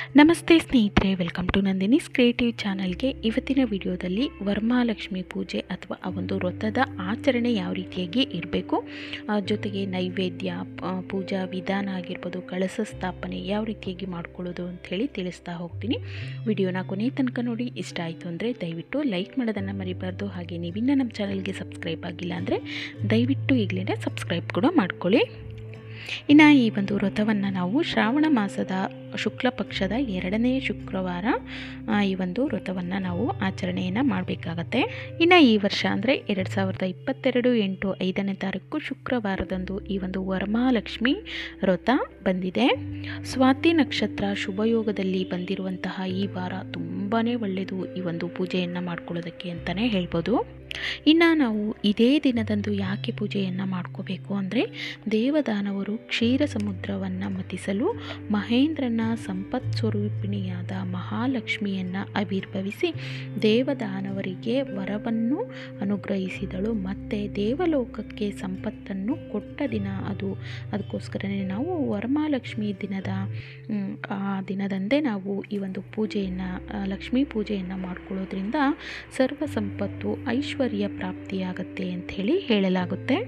ನಮಸ್ತೆ ಸ್ನೇಹಿತರೆ welcome to ನಂದಿನಿಸ್ creative ಚಾನಲ್ಗೆ ಇವತ್ತಿನ ವಿಡಿಯೋದಲ್ಲಿ ವರಮಹಾಲಕ್ಷ್ಮಿ ಪೂಜೆ ಅಥವಾ ಆ ಒಂದು ವ್ರತದ ಆಚರಣೆ ಯಾವ ರೀತಿಯಾಗಿ ಇರಬೇಕು ಜೊತೆಗೆ ನೈವೇದ್ಯ ಪ- ಪೂಜಾ ವಿಧಾನ ಆಗಿರ್ಬೋದು ಕಳಸ ಸ್ಥಾಪನೆ ಯಾವ ರೀತಿಯಾಗಿ ಮಾಡ್ಕೊಳ್ಳೋದು ಅಂಥೇಳಿ ತಿಳಿಸ್ತಾ ಹೋಗ್ತೀನಿ ವಿಡಿಯೋನ ಕೊನೆ ತನಕ ನೋಡಿ ಇಷ್ಟ ಆಯಿತು ಅಂದರೆ ದಯವಿಟ್ಟು ಲೈಕ್ ಮಾಡೋದನ್ನು ಮರಿಬಾರ್ದು ಹಾಗೆ ನೀವಿನ್ನ ನಮ್ಮ ಚಾನಲ್ಗೆ ಸಬ್ಸ್ಕ್ರೈಬ್ ಆಗಿಲ್ಲ ಅಂದರೆ ದಯವಿಟ್ಟು ಈಗಲೇ ಸಬ್ಸ್ಕ್ರೈಬ್ ಕೂಡ ಮಾಡ್ಕೊಳ್ಳಿ ಇನ್ನು ಈ ಒಂದು ವ್ರತವನ್ನು ನಾವು ಶ್ರಾವಣ ಮಾಸದ ಶುಕ್ಲ ಪಕ್ಷದ ಎರಡನೇ ಶುಕ್ರವಾರ ಆ, ಈ ಒಂದು ವ್ರತವನ್ನು ನಾವು ಆಚರಣೆಯನ್ನು ಮಾಡಬೇಕಾಗತ್ತೆ ಇನ್ನು ಈ ವರ್ಷ ಅಂದರೆ ಎರಡು ಸಾವಿರದ ಇಪ್ಪತ್ತೆರಡು ಎಂಟು ಐದನೇ ತಾರೀಕು ಶುಕ್ರವಾರದಂದು ಈ ಒಂದು ವರಮಹಾಲಕ್ಷ್ಮಿ ವ್ರತ ಬಂದಿದೆ ಸ್ವಾತಿ ನಕ್ಷತ್ರ ಶುಭಯೋಗದಲ್ಲಿ ಬಂದಿರುವಂತಹ ಈ ವಾರ ತುಂಬಾ ಒಳ್ಳೆಯದು ಈ ಒಂದು ಪೂಜೆಯನ್ನು ಮಾಡ್ಕೊಳ್ಳೋದಕ್ಕೆ ಅಂತಲೇ ಹೇಳ್ಬೋದು ಇನ್ನು ನಾವು ಇದೇ ದಿನದಂದು ಯಾಕೆ ಪೂಜೆಯನ್ನು ಮಾಡ್ಕೋಬೇಕು ಅಂದರೆ ದೇವದಾನವರು ಕ್ಷೀರ ಸಮುದ್ರವನ್ನು ಮತಿಸಲು ಮಹೇಂದ್ರನ ಸಂಪತ್ ಸ್ವರೂಪಿಣಿಯಾದ ಮಹಾಲಕ್ಷ್ಮಿಯನ್ನು ಆವಿರ್ಭವಿಸಿ ದೇವದಾನವರಿಗೆ ವರವನ್ನು ಅನುಗ್ರಹಿಸಿದಳು ಮತ್ತು ದೇವಲೋಕಕ್ಕೆ ಸಂಪತ್ತನ್ನು ಕೊಟ್ಟ ದಿನ ಅದು ಅದಕ್ಕೋಸ್ಕರನೇ ನಾವು ವರಮಹಾಲಕ್ಷ್ಮಿ ದಿನದ ಮ್, ಆ ದಿನದಂದೇ ನಾವು ಈ ಒಂದು ಪೂಜೆಯನ್ನು ಲಕ್ಷ್ಮೀ ಪೂಜೆಯನ್ನು ಮಾಡ್ಕೊಳ್ಳೋದ್ರಿಂದ ಸರ್ವ ಸಂಪತ್ತು ಐಶ್ವರ್ಯ ಪ್ರಾಪ್ತಿಯಾಗತ್ತೆ ಅಂಥೇಳಿ ಹೇಳಲಾಗುತ್ತೆ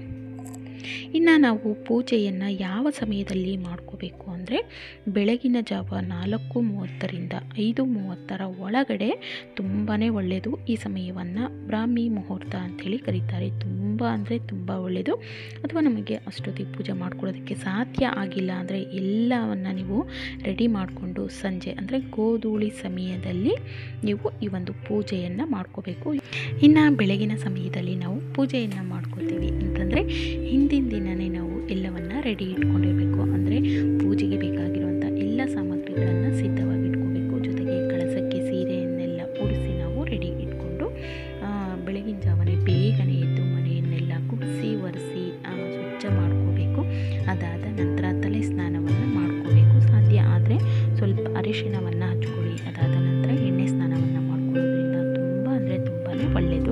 ಇನ್ನು ನಾವು ಪೂಜೆಯನ್ನು ಯಾವ ಸಮಯದಲ್ಲಿ ಮಾಡ್ಕೋಬೇಕು ಅಂದರೆ ಬೆಳಗಿನ ಜಾವ ನಾಲ್ಕು ಮೂವತ್ತರಿಂದ ಐದು ಮೂವತ್ತರ ಒಳಗಡೆ ತುಂಬಾ ಒಳ್ಳೆಯದು ಈ ಸಮಯವನ್ನು ಬ್ರಾಹ್ಮಿ ಮುಹೂರ್ತ ಅಂಥೇಳಿ ಕರೀತಾರೆ ತುಂಬ ಅಂದರೆ ತುಂಬ ಒಳ್ಳೆಯದು ಅಥವಾ ನಮಗೆ ಅಷ್ಟೊತ್ತಿಗೆ ಪೂಜೆ ಮಾಡ್ಕೊಳ್ಳೋದಕ್ಕೆ ಸಾಧ್ಯ ಆಗಿಲ್ಲ ಅಂದರೆ ಎಲ್ಲವನ್ನು ನೀವು ರೆಡಿ ಮಾಡಿಕೊಂಡು ಸಂಜೆ ಅಂದರೆ ಗೋಧೂಳಿ ಸಮಯದಲ್ಲಿ ನೀವು ಈ ಒಂದು ಪೂಜೆಯನ್ನು ಮಾಡ್ಕೋಬೇಕು ಇನ್ನು ಬೆಳಗಿನ ಸಮಯದಲ್ಲಿ ನಾವು ಪೂಜೆಯನ್ನು ಮಾಡ್ಕೋತೀವಿ ಅಂತಂದರೆ ಹಿಂದಿನ ದಿನವೇ ನಾವು ಎಲ್ಲವನ್ನು ರೆಡಿ ಇಟ್ಕೊಂಡಿರಬೇಕು ಅಂದರೆ ಪೂಜೆಗೆ ಬೇಕಾಗಿರುವಂಥ ಎಲ್ಲ ಸಾಮಗ್ರಿಗಳನ್ನು ಸಿದ್ಧವಾಗಿ ಇಟ್ಕೋಬೇಕು ಜೊತೆಗೆ ಕಳಸಕ್ಕೆ ಸೀರೆಯನ್ನೆಲ್ಲ ಉಡಿಸಿ ನಾವು ರೆಡಿ ಇಟ್ಕೊಂಡು ಆ, ಬೆಳಗಿನ ಜಾವನೆ ಬೇಗನೆ ಎದ್ದು ಮನೆಯನ್ನೆಲ್ಲ ಗುಡಿಸಿ ಒರೆಸಿ ಸ್ವಚ್ಛ ಮಾಡ್ಕೋಬೇಕು ಅದಾದ ನಂತರ ತಲೆ ಸ್ನಾನವನ್ನು ಮಾಡ್ಕೋಬೇಕು ಸಾಧ್ಯ ಆದರೆ ಸ್ವಲ್ಪ ಅರಿಶಿಣವನ್ನು ಹಚ್ಕೊಳ್ಳಿ ಅದಾದ ನಂತರ ಎಣ್ಣೆ ಸ್ನಾನವನ್ನು ಮಾಡ್ಕೊಳ್ಳೋದ್ರಿಂದ ತುಂಬ ಅಂದರೆ ತುಂಬಾ ಒಳ್ಳೆಯದು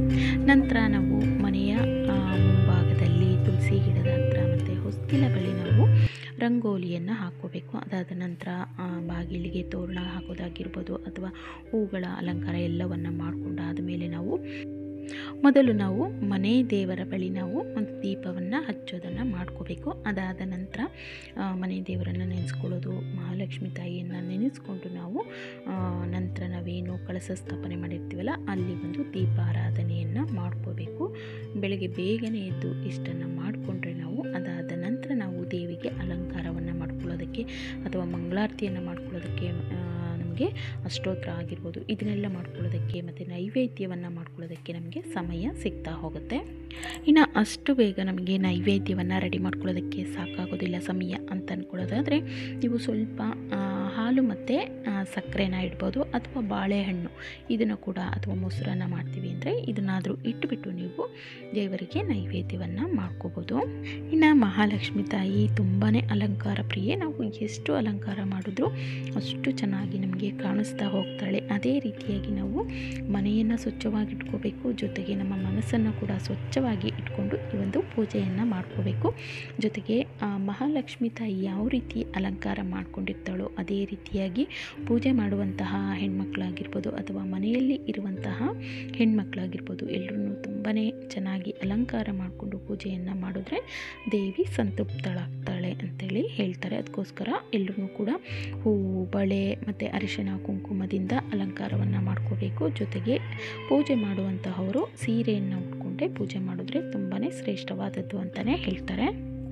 ನಂತರ ನಾವು ಮನೆಯ ಆ, ಮುಂಭಾಗದಲ್ಲಿ ತುಳಸಿ ಗಿಡದ ಹತ್ರ ಮತ್ತು ಹೊಸ್ತಿಲ ಬಳಿ ನಾವು ರಂಗೋಲಿಯನ್ನು ಹಾಕ್ಕೋಬೇಕು ಅದಾದ ನಂತರ ಆ, ಬಾಗಿಲಿಗೆ ತೋರಣ ಹಾಕೋದಾಗಿರ್ಬೋದು ಅಥವಾ ಹೂಗಳ ಅಲಂಕಾರ ಎಲ್ಲವನ್ನು ಮಾಡಿಕೊಂಡಾದ ಮೇಲೆ ನಾವು ಮೊದಲು ನಾವು ಮನೆ ದೇವರ ಬಳಿ ನಾವು ಒಂದು ದೀಪವನ್ನು ಹಚ್ಚೋದನ್ನು ಮಾಡ್ಕೋಬೇಕು ಅದಾದ ನಂತರ ಆ, ಮನೆ ದೇವರನ್ನು ನೆನೆಸ್ಕೊಳ್ಳೋದು ಮಹಾಲಕ್ಷ್ಮಿ ತಾಯಿಯನ್ನು ನೆನೆಸ್ಕೊಂಡು ನಾವು ಆ, ನಂತರ ನಾವೇನು ಕಳಸ ಸ್ಥಾಪನೆ ಮಾಡಿರ್ತೀವಲ್ಲ ಅಲ್ಲಿ ಒಂದು ದೀಪಾರಾಧನೆಯನ್ನು ಮಾಡ್ಕೋಬೇಕು ಬೆಳಗ್ಗೆ ಬೇಗನೆ ಎದ್ದು ಇಷ್ಟನ್ನು ಮಾಡಿಕೊಂಡ್ರೆ ನಾವು ಅದಾದ ನಂತರ ನಾವು ದೇವಿಗೆ ಅಲಂಕಾರವನ್ನು ಮಾಡ್ಕೊಳ್ಳೋದಕ್ಕೆ ಅಥವಾ ಮಂಗಳಾರತಿಯನ್ನು ಮಾಡ್ಕೊಳ್ಳೋದಕ್ಕೆ ಆ, ನಮಗೆ ಅಷ್ಟೋತ್ರ ಆಗಿರ್ಬೋದು ಇದನ್ನೆಲ್ಲ ಮಾಡ್ಕೊಳ್ಳೋದಕ್ಕೆ ಮತ್ತು ನೈವೇದ್ಯವನ್ನು ಮಾಡ್ಕೊಳ್ಳೋದಕ್ಕೆ ನಮಗೆ ಸಮಯ ಸಿಗ್ತಾ ಹೋಗುತ್ತೆ ಇನ್ನು ಅಷ್ಟು ಬೇಗ ನಮಗೆ ನೈವೇದ್ಯವನ್ನು ರೆಡಿ ಮಾಡ್ಕೊಳ್ಳೋದಕ್ಕೆ ಸಾಕಾಗೋದಿಲ್ಲ ಸಮಯ ಅಂತ ಅಂದ್ಕೊಳ್ಳೋದಾದರೆ ನೀವು ಸ್ವಲ್ಪ ಆ, ಹಾಲು ಮತ್ತು ಸಕ್ಕರೆನ ಇಡ್ಬೋದು ಅಥವಾ ಬಾಳೆಹಣ್ಣು ಇದನ್ನು ಕೂಡ ಅಥವಾ ಮೊಸರನ್ನು ಮಾಡ್ತೀವಿ ಅಂದರೆ ಇದನ್ನಾದರೂ ಇಟ್ಟುಬಿಟ್ಟು ನೀವು ದೇವರಿಗೆ ನೈವೇದ್ಯವನ್ನು ಮಾಡ್ಕೋಬೋದು ಇನ್ನು ಮಹಾಲಕ್ಷ್ಮಿ ತಾಯಿ ತುಂಬಾ ಅಲಂಕಾರ ಪ್ರಿಯೆ ನಾವು ಎಷ್ಟು ಅಲಂಕಾರ ಮಾಡಿದ್ರೂ ಅಷ್ಟು ಚೆನ್ನಾಗಿ ನಮಗೆ ಕಾಣಿಸ್ತಾ ಹೋಗ್ತಾಳೆ ಅದೇ ರೀತಿಯಾಗಿ ನಾವು ಮನೆಯನ್ನು ಸ್ವಚ್ಛವಾಗಿ ಇಟ್ಕೋಬೇಕು ಜೊತೆಗೆ ನಮ್ಮ ಮನಸ್ಸನ್ನು ಕೂಡ ಸ್ವಚ್ಛವಾಗಿ ಇಟ್ಕೊಂಡು ಈ ಒಂದು ಪೂಜೆಯನ್ನು ಮಾಡ್ಕೋಬೇಕು ಜೊತೆಗೆ ಆ ಮಹಾಲಕ್ಷ್ಮಿ ತಾಯಿ ಯಾವ ರೀತಿ ಅಲಂಕಾರ ಮಾಡ್ಕೊಂಡಿರ್ತಾಳೋ ಅದೇ ರೀತಿಯಾಗಿ ಪೂಜೆ ಮಾಡುವಂತಹ ಹೆಣ್ಮಕ್ಳಾಗಿರ್ಬೋದು ಅಥವಾ ಮನೆಯಲ್ಲಿ ಇರುವಂತಹ ಹೆಣ್ಮಕ್ಳಾಗಿರ್ಬೋದು ಎಲ್ಲರೂ ತುಂಬಾ ಚೆನ್ನಾಗಿ ಅಲಂಕಾರ ಮಾಡಿಕೊಂಡು ಪೂಜೆಯನ್ನು ಮಾಡಿದ್ರೆ ದೇವಿ ಸಂತೃಪ್ತಳಾಗ್ತಾಳೆ ಅಂತೇಳಿ ಹೇಳ್ತಾರೆ ಅದಕ್ಕೋಸ್ಕರ ಎಲ್ಲರೂ ಕೂಡ ಹೂವು ಬಳೆ ಮತ್ತು ಅರಿಶಿಣ ಕುಂಕುಮದಿಂದ ಅಲಂಕಾರವನ್ನು ಮಾಡ್ಕೋಬೇಕು ಜೊತೆಗೆ ಪೂಜೆ ಮಾಡುವಂತಹವರು ಸೀರೆಯನ್ನು ಉಟ್ಕೊಂಡೆ ಪೂಜೆ ಮಾಡಿದ್ರೆ ತುಂಬಾ ಶ್ರೇಷ್ಠವಾದದ್ದು ಅಂತಲೇ ಹೇಳ್ತಾರೆ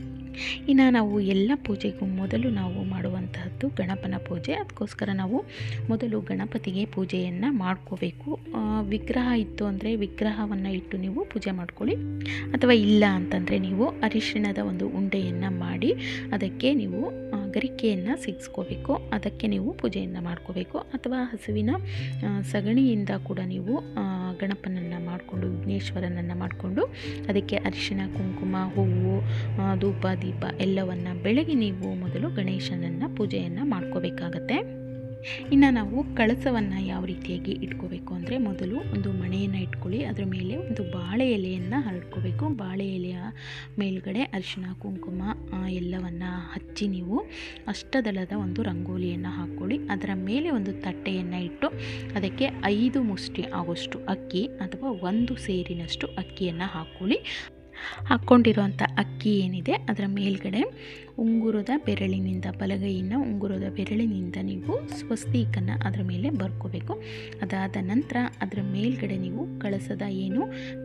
ಇನ್ನು ನಾವು ಎಲ್ಲ ಪೂಜೆಗೂ ಮೊದಲು ನಾವು ಮಾಡುವಂತಹದ್ದು ಗಣಪನ ಪೂಜೆ ಅದಕ್ಕೋಸ್ಕರ ನಾವು ಮೊದಲು ಗಣಪತಿಗೆ ಪೂಜೆಯನ್ನು ಮಾಡ್ಕೋಬೇಕು ಆ, ವಿಗ್ರಹ ಇತ್ತು ಅಂದರೆ ವಿಗ್ರಹವನ್ನು ಇಟ್ಟು ನೀವು ಪೂಜೆ ಮಾಡ್ಕೊಳ್ಳಿ ಅಥವಾ ಇಲ್ಲ ಅಂತಂದರೆ ನೀವು ಅರಿಶಿಣದ ಒಂದು ಉಂಡೆಯನ್ನು ಮಾಡಿ ಅದಕ್ಕೆ ನೀವು ಆ, ಗರಿಕೆಯನ್ನು ಸಿಗಿಸ್ಕೋಬೇಕು ಅದಕ್ಕೆ ನೀವು ಪೂಜೆಯನ್ನು ಮಾಡ್ಕೋಬೇಕು ಅಥವಾ ಹಸುವಿನ ಆ, ಸಗಣಿಯಿಂದ ಕೂಡ ನೀವು ಆ, ಗಣಪನನ್ನು ಮಾಡಿಕೊಂಡು ವಿಘ್ನೇಶ್ವರನನ್ನು ಮಾಡಿಕೊಂಡು ಅದಕ್ಕೆ ಅರಿಶಿಣ ಕುಂಕುಮ ಹೂವು ಆ, ಧೂಪ ದೀಪ ಎಲ್ಲವನ್ನು ಬೆಳಗ್ಗೆ ನೀವು ಮೊದಲು ಗಣೇಶನನ್ನು ಪೂಜೆಯನ್ನು ಮಾಡ್ಕೋಬೇಕಾಗತ್ತೆ ಇನ್ನು ನಾವು ಕಳಸವನ್ನು ಯಾವ ರೀತಿಯಾಗಿ ಇಟ್ಕೋಬೇಕು ಅಂದರೆ ಮೊದಲು ಒಂದು ಮಣೆಯನ್ನು ಇಟ್ಕೊಳ್ಳಿ ಅದರ ಮೇಲೆ ಒಂದು ಬಾಳೆ ಎಲೆಯನ್ನು ಹರಡ್ಕೋಬೇಕು ಬಾಳೆ ಎಲೆಯ ಮೇಲ್ಗಡೆ ಅರಿಶಿಣ ಕುಂಕುಮ ಆ, ಎಲ್ಲವನ್ನು ಹಚ್ಚಿ ನೀವು ಅಷ್ಟದಳದ ಒಂದು ರಂಗೋಲಿಯನ್ನು ಹಾಕ್ಕೊಳ್ಳಿ ಅದರ ಮೇಲೆ ಒಂದು ತಟ್ಟೆಯನ್ನು ಇಟ್ಟು ಅದಕ್ಕೆ ಐದು ಮುಷ್ಟಿ ಆಗುವಷ್ಟು ಅಕ್ಕಿ ಅಥವಾ ಒಂದು ಸೇರಿನಷ್ಟು ಅಕ್ಕಿಯನ್ನು ಹಾಕ್ಕೊಳ್ಳಿ ಹಾಕ್ಕೊಂಡಿರೋಂಥ ಅಕ್ಕಿ ಏನಿದೆ ಅದರ ಮೇಲ್ಗಡೆ ಉಂಗುರದ ಬೆರಳಿನಿಂದ ಬಲಗೈಯಿಂದ ಉಂಗುರದ ಬೆರಳಿನಿಂದ ನೀವು ಸ್ವಸ್ತಿಕನ್ನು ಅದರ ಮೇಲೆ ಬರ್ಕೋಬೇಕು ಅದಾದ ನಂತರ ಅದರ ಮೇಲ್ಗಡೆ ನೀವು ಕಳಸದ ಏನು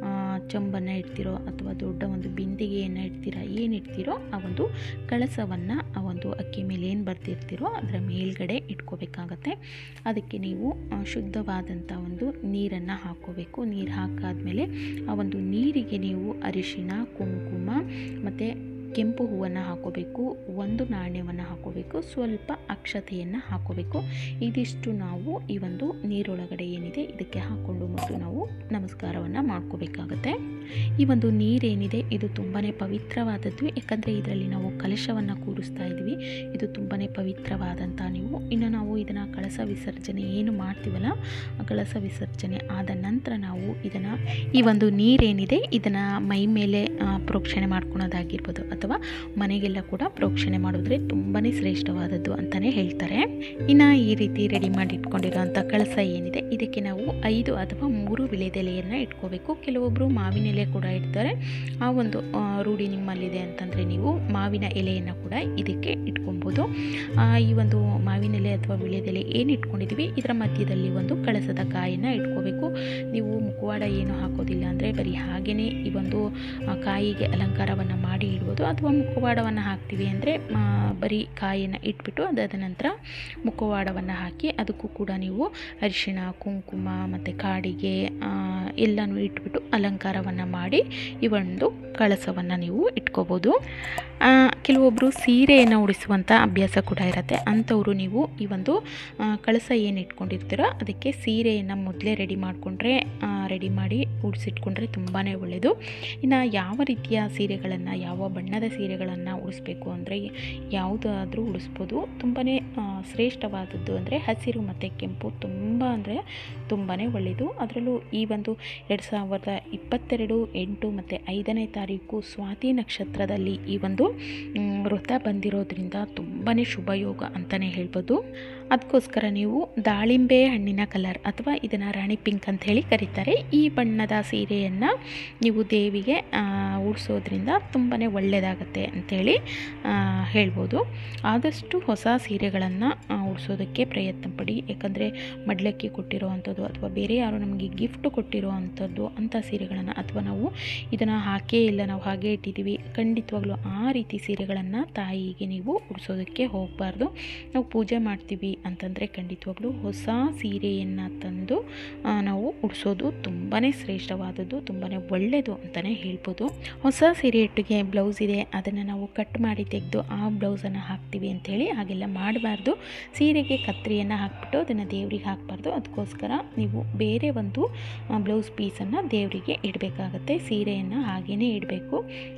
ಚಂಬನ್ನು ಇಡ್ತೀರೋ ಅಥವಾ ದೊಡ್ಡ ಒಂದು ಬಿಂದಿಗೆಯನ್ನು ಇಡ್ತೀರಾ ಏನು ಇಡ್ತೀರೋ ಆ ಒಂದು ಕಳಸವನ್ನು ಆ ಒಂದು ಅಕ್ಕಿ ಮೇಲೆ ಏನು ಬರ್ತಿರ್ತೀರೋ ಅದರ ಮೇಲ್ಗಡೆ ಇಟ್ಕೋಬೇಕಾಗತ್ತೆ ಅದಕ್ಕೆ ನೀವು ಆ, ಶುದ್ಧವಾದಂಥ ಒಂದು ನೀರನ್ನು ಹಾಕ್ಕೋಬೇಕು ನೀರು ಹಾಕಾದ್ಮೇಲೆ ಆ ಒಂದು ನೀರಿಗೆ ನೀವು ಅರಿಶಿಣ ಕುಂಕುಮ ಮತ್ತು ಕೆಂಪು ಹೂವನ್ನು ಹಾಕೋಬೇಕು ಒಂದು ನಾಣ್ಯವನ್ನು ಹಾಕೋಬೇಕು ಸ್ವಲ್ಪ ಅಕ್ಷತೆಯನ್ನು ಹಾಕೋಬೇಕು ಇದಿಷ್ಟು ನಾವು ಈ ಒಂದು ನೀರೊಳಗಡೆ ಏನಿದೆ ಇದಕ್ಕೆ ಹಾಕ್ಕೊಂಡು ಮತ್ತು ನಾವು ನಮಸ್ಕಾರವನ್ನು ಮಾಡ್ಕೋಬೇಕಾಗತ್ತೆ ಈ ಒಂದು ನೀರೇನಿದೆ ಇದು ತುಂಬಾ ಪವಿತ್ರವಾದದ್ದು ಯಾಕಂದರೆ ಇದರಲ್ಲಿ ನಾವು ಕಲಶವನ್ನು ಕೂರಿಸ್ತಾ ಇದ್ದೀವಿ ಇದು ತುಂಬಾ ಪವಿತ್ರವಾದಂಥ ನೀವು ಇನ್ನು ನಾವು ಇದನ್ನು ಕಳಸ ವಿಸರ್ಜನೆ ಏನು ಮಾಡ್ತೀವಲ್ಲ ಆ ಕಳಸ ವಿಸರ್ಜನೆ ಆದ ನಂತರ ನಾವು ಇದನ್ನು ಈ ಒಂದು ನೀರೇನಿದೆ ಇದನ್ನು ಮೈ ಮೇಲೆ ಆ, ಪ್ರೋಕ್ಷಣೆ ಮಾಡ್ಕೊಳೋದಾಗಿರ್ಬೋದು ಅಥವಾ ಮನೆಗೆಲ್ಲ ಕೂಡ ಪ್ರೋಕ್ಷಣೆ ಮಾಡಿದ್ರೆ ತುಂಬಾ ಶ್ರೇಷ್ಠವಾದದ್ದು ಅಂತಲೇ ಹೇಳ್ತಾರೆ ಇನ್ನು ಈ ರೀತಿ ರೆಡಿ ಮಾಡಿ ಇಟ್ಕೊಂಡಿರೋಂಥ ಕಳಸ ಏನಿದೆ ಇದಕ್ಕೆ ನಾವು ಐದು ಅಥವಾ ಮೂರು ವಿಳೆದೆಲೆಯನ್ನು ಇಟ್ಕೋಬೇಕು ಕೆಲವೊಬ್ಬರು ಮಾವಿನ ಎಲೆ ಕೂಡ ಇಡ್ತಾರೆ ಆ ಒಂದು ಆ, ರೂಢಿ ನಿಮ್ಮಲ್ಲಿದೆ ಅಂತಂದರೆ ನೀವು ಮಾವಿನ ಎಲೆಯನ್ನು ಕೂಡ ಇದಕ್ಕೆ ಇಟ್ಕೊಬೋದು ಆ, ಈ ಒಂದು ಮಾವಿನ ಎಲೆ ಅಥವಾ ವಿಳೆದೆಲೆ ಏನು ಇಟ್ಕೊಂಡಿದ್ದೀವಿ ಇದರ ಮಧ್ಯದಲ್ಲಿ ಒಂದು ಕಳಸದ ಕಾಯನ್ನು ಇಟ್ಕೋಬೇಕು ನೀವು ಮುಖವಾಡ ಏನು ಹಾಕೋದಿಲ್ಲ ಅಂದರೆ ಬರೀ ಹಾಗೆಯೇ ಈ ಒಂದು ಆ, ಕಾಯಿಗೆ ಅಲಂಕಾರವನ್ನು ಮಾಡಿ ಇಡ್ಬೋದು ಅಥವಾ ಮುಖವಾಡವನ್ನು ಹಾಕ್ತೀವಿ ಅಂದರೆ ಬರೀ ಕಾಯಿಯನ್ನು ಇಟ್ಬಿಟ್ಟು ಅದಾದ ನಂತರ ಮುಖವಾಡವನ್ನು ಹಾಕಿ ಅದಕ್ಕೂ ಕೂಡ ನೀವು ಅರಿಶಿಣ ಕುಂಕುಮ ಮತ್ತು ಕಾಡಿಗೆ ಆ, ಎಲ್ಲನೂ ಇಟ್ಬಿಟ್ಟು ಅಲಂಕಾರವನ್ನು ಮಾಡಿ ಈ ಒಂದು ಕಳಸವನ್ನು ನೀವು ಇಟ್ಕೋಬೋದು ಆ, ಕೆಲವೊಬ್ಬರು ಸೀರೆಯನ್ನು ಉಡಿಸುವಂಥ ಅಭ್ಯಾಸ ಕೂಡ ಇರುತ್ತೆ ಅಂಥವರು ನೀವು ಈ ಒಂದು ಆ, ಕಳಸ ಏನು ಇಟ್ಕೊಂಡಿರ್ತೀರೋ ಅದಕ್ಕೆ ಸೀರೆಯನ್ನು ಮೊದಲೇ ರೆಡಿ ಮಾಡಿಕೊಂಡ್ರೆ ರೆಡಿ ಮಾಡಿ ಉಡಿಸಿಟ್ಕೊಂಡ್ರೆ ತುಂಬಾ ಒಳ್ಳೆಯದು ಇನ್ನು ಯಾವ ರೀತಿಯ ಸೀರೆಗಳನ್ನು ಯಾವ ಬಣ್ಣದ ಸೀರೆಗಳನ್ನು ಉಡಿಸ್ಬೇಕು ಅಂದರೆ ಯಾವುದಾದ್ರೂ ಉಡಿಸ್ಬೋದು ತುಂಬಾ ಶ್ರೇಷ್ಠವಾದದ್ದು ಅಂದರೆ ಹಸಿರು ಮತ್ತು ಕೆಂಪು ತುಂಬ ಅಂದರೆ ತುಂಬಾ ಒಳ್ಳೆಯದು ಅದರಲ್ಲೂ ಈ ಒಂದು ಎರಡು ಸಾವಿರದ ಇಪ್ಪತ್ತೆರಡು ಎಂಟು ಮತ್ತು ಐದನೇ ತಾರೀಕು ಸ್ವಾತಿ ನಕ್ಷತ್ರದಲ್ಲಿ ಈ ಒಂದು ಮ್, ವ್ರತ ಬಂದಿರೋದ್ರಿಂದ ತುಂಬಾ ಶುಭಯೋಗ ಅಂತಲೇ ಹೇಳ್ಬೋದು ಅದಕ್ಕೋಸ್ಕರ ನೀವು ದಾಳಿಂಬೆ ಹಣ್ಣಿನ ಕಲರ್ ಅಥವಾ ಇದನ್ನು ರಾಣಿ ಪಿಂಕ್ ಅಂತ ಹೇಳಿ ಕರೀತಾರೆ ಈ ಬಣ್ಣದ ಸೀರೆಯನ್ನು ನೀವು ದೇವಿಗೆ ಆ, ಉಡಿಸೋದ್ರಿಂದ ತುಂಬಾ ಒಳ್ಳೆಯದಾಗತ್ತೆ ಅಂಥೇಳಿ ಆ, ಹೇಳ್ಬೋದು ಆದಷ್ಟು ಹೊಸ ಸೀರೆಗಳನ್ನು ಉಡಿಸೋದಕ್ಕೆ ಪ್ರಯತ್ನ ಪಡಿ ಯಾಕಂದರೆ ಮಡ್ಲಕ್ಕಿ ಕೊಟ್ಟಿರೋ ಅಂಥದ್ದು ಅಥವಾ ಬೇರೆ ಯಾರು ನಮಗೆ ಗಿಫ್ಟ್ ಕೊಟ್ಟಿರೋ ಅಂಥದ್ದು ಅಂಥ ಸೀರೆಗಳನ್ನು ಅಥವಾ ನಾವು ಇದನ್ನು ಹಾಕೇ ಇಲ್ಲ ನಾವು ಹಾಗೆ ಇಟ್ಟಿದ್ದೀವಿ ಖಂಡಿತವಾಗ್ಲೂ ಆ ರೀತಿ ಸೀರೆಗಳನ್ನು ತಾಯಿಗೆ ನೀವು ಉಡಿಸೋದಕ್ಕೆ ಹೋಗಬಾರ್ದು ನಾವು ಪೂಜೆ ಮಾಡ್ತೀವಿ ಅಂತಂದರೆ ಖಂಡಿತವಾಗ್ಲೂ ಹೊಸ ಸೀರೆಯನ್ನು ತಂದು ಆ, ನಾವು ಉಡಿಸೋದು ತುಂಬಾ ಶ್ರೇಷ್ಠವಾದದ್ದು ತುಂಬಾ ಒಳ್ಳೆಯದು ಅಂತಲೇ ಹೇಳ್ಬೋದು ಹೊಸ ಸೀರೆ ಇಟ್ಟಿಗೆ ಬ್ಲೌಸ್ ಇದೆ ಅದನ್ನು ನಾವು ಕಟ್ ಮಾಡಿ ತೆಗೆದು ಆ ಬ್ಲೌಸನ್ನು ಹಾಕ್ತೀವಿ ಅಂಥೇಳಿ ಹಾಗೆಲ್ಲ ಮಾಡಬಾರ್ದು ಸೀರೆಗೆ ಕತ್ರಿಯನ್ನು ಹಾಕ್ಬಿಟ್ಟು ಅದನ್ನು ದೇವ್ರಿಗೆ ಹಾಕಬಾರ್ದು ಅದಕ್ಕೋಸ್ಕರ ನೀವು ಬೇರೆ ಒಂದು ಬ್ಲೌಸ್ ಪೀಸನ್ನು ದೇವರಿಗೆ ಇಡಬೇಕಾಗತ್ತೆ ಸೀರೆಯನ್ನು ಹಾಗೇ ಇಡಬೇಕು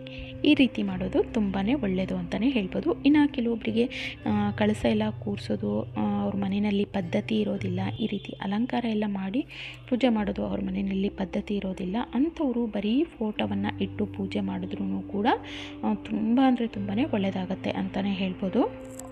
ಈ ರೀತಿ ಮಾಡೋದು ತುಂಬಾ ಒಳ್ಳೆಯದು ಅಂತಲೇ ಹೇಳ್ಬೋದು ಇನ್ನು ಕೆಲವೊಬ್ಬರಿಗೆ ಆ, ಕಳಸ ಎಲ್ಲ ಕೂರಿಸೋದು ಅವ್ರ ಮನೆಯಲ್ಲಿ ಪದ್ಧತಿ ಇರೋದಿಲ್ಲ ಈ ರೀತಿ ಅಲಂಕಾರ ಎಲ್ಲ ಮಾಡಿ ಪೂಜೆ ಮಾಡೋದು ಅವ್ರ ಮನೆಯಲ್ಲಿ ಪದ್ಧತಿ ಇರೋದಿಲ್ಲ ಅಂಥವರು ಬರೀ ಫೋಟೋವನ್ನು ಇಟ್ಟು ಪೂಜೆ ಮಾಡಿದ್ರೂ ಕೂಡ ತುಂಬ ಅಂದರೆ ತುಂಬಾ ಒಳ್ಳೆಯದಾಗತ್ತೆ ಅಂತಲೇ ಹೇಳ್ಬೋದು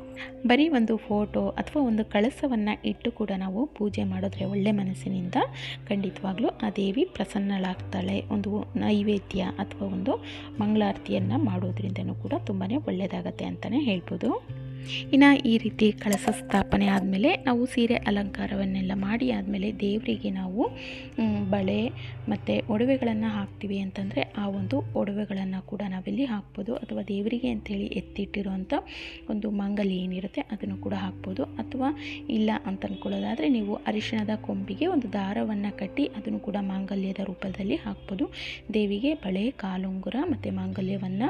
ಬರೀ ಒಂದು ಫೋಟೋ ಅಥವಾ ಒಂದು ಕಳಸವನ್ನು ಇಟ್ಟು ಕೂಡ ನಾವು ಪೂಜೆ ಮಾಡಿದ್ರೆ ಒಳ್ಳೆ ಮನಸ್ಸಿನಿಂದ ಖಂಡಿತವಾಗ್ಲೂ ಆ ದೇವಿ ಪ್ರಸನ್ನಳಾಗ್ತಾಳೆ ಒಂದು ನೈವೇದ್ಯ ಅಥವಾ ಒಂದು ಮಂಗಳಾರತಿಯನ್ನು ಮಾಡೋದ್ರಿಂದನೂ ಕೂಡ ತುಂಬಾ ಒಳ್ಳೆಯದಾಗತ್ತೆ ಅಂತಲೇ ಹೇಳ್ಬೋದು ಇನ್ನು ಈ ರೀತಿ ಕಳಸ ಸ್ಥಾಪನೆ ಆದಮೇಲೆ ನಾವು ಸೀರೆ ಅಲಂಕಾರವನ್ನೆಲ್ಲ ಮಾಡಿ ಆದಮೇಲೆ ದೇವರಿಗೆ ನಾವು ಮ್, ಬಳೆ ಮತ್ತು ಒಡವೆಗಳನ್ನು ಹಾಕ್ತೀವಿ ಅಂತಂದರೆ ಆ ಒಂದು ಒಡವೆಗಳನ್ನು ಕೂಡ ನಾವಿಲ್ಲಿ ಹಾಕ್ಬೋದು ಅಥವಾ ದೇವರಿಗೆ ಅಂಥೇಳಿ ಎತ್ತಿಟ್ಟಿರೋಂಥ ಒಂದು ಮಾಂಗಲ್ಯ ಏನಿರುತ್ತೆ ಅದನ್ನು ಕೂಡ ಹಾಕ್ಬೋದು ಅಥವಾ ಇಲ್ಲ ಅಂತ ಅಂದ್ಕೊಳ್ಳೋದಾದರೆ ನೀವು ಅರಿಶಿಣದ ಕೊಂಬಿಗೆ ಒಂದು ದಾರವನ್ನು ಕಟ್ಟಿ ಅದನ್ನು ಕೂಡ ಮಾಂಗಲ್ಯದ ರೂಪದಲ್ಲಿ ಹಾಕ್ಬೋದು ದೇವಿಗೆ ಬಳೆ ಕಾಲುಂಗುರ ಮತ್ತು ಮಾಂಗಲ್ಯವನ್ನು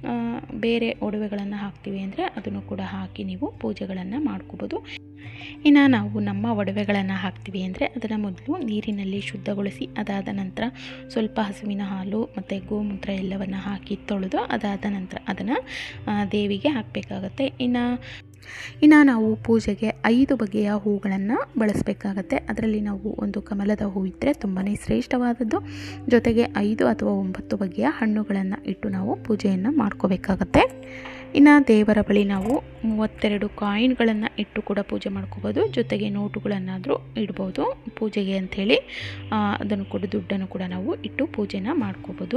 ಬೇರೆ ಒಡವೆಗಳನ್ನು ಹಾಕ್ತೀವಿ ಅಂದರೆ ಅದನ್ನು ಕೂಡ ಹಾಕಿ ನೀವು ಪೂಜೆಗಳನ್ನು ಮಾಡ್ಕೋಬೋದು ಇನ್ನು ನಾವು ನಮ್ಮ ಒಡವೆಗಳನ್ನು ಹಾಕ್ತೀವಿ ಅಂದರೆ ಅದನ್ನು ಮೊದಲು ನೀರಿನಲ್ಲಿ ಶುದ್ಧಗೊಳಿಸಿ ಅದಾದ ನಂತರ ಸ್ವಲ್ಪ ಹಸುವಿನ ಹಾಲು ಮತ್ತು ಗೋಮೂತ್ರ ಎಲ್ಲವನ್ನು ಹಾಕಿ ತೊಳೆದು ಅದಾದ ನಂತರ ಅದನ್ನು ದೇವಿಗೆ ಹಾಕಬೇಕಾಗತ್ತೆ ಇನ್ನು ಇನ್ನು ನಾವು ಪೂಜೆಗೆ ಐದು ಬಗೆಯ ಹೂಗಳನ್ನು ಬಳಸಬೇಕಾಗತ್ತೆ ಅದರಲ್ಲಿ ನಾವು ಒಂದು ಕಮಲದ ಹೂ ಇದ್ದರೆ ತುಂಬಾ ಶ್ರೇಷ್ಠವಾದದ್ದು ಜೊತೆಗೆ ಐದು ಅಥವಾ ಒಂಬತ್ತು ಬಗೆಯ ಹಣ್ಣುಗಳನ್ನು ಇಟ್ಟು ನಾವು ಪೂಜೆಯನ್ನು ಮಾಡ್ಕೋಬೇಕಾಗತ್ತೆ ಇನ್ನು ದೇವರ ಬಳಿ ನಾವು ಮೂವತ್ತೆರಡು ಕಾಯಿನ್ಗಳನ್ನು ಇಟ್ಟು ಕೂಡ ಪೂಜೆ ಮಾಡ್ಕೋಬೋದು ಜೊತೆಗೆ ನೋಟುಗಳನ್ನಾದರೂ ಇಡ್ಬೋದು ಪೂಜೆಗೆ ಅಂಥೇಳಿ ಅದನ್ನು ಕೂಡ ದುಡ್ಡನ್ನು ಕೂಡ ನಾವು ಇಟ್ಟು ಪೂಜೆನ ಮಾಡ್ಕೋಬೋದು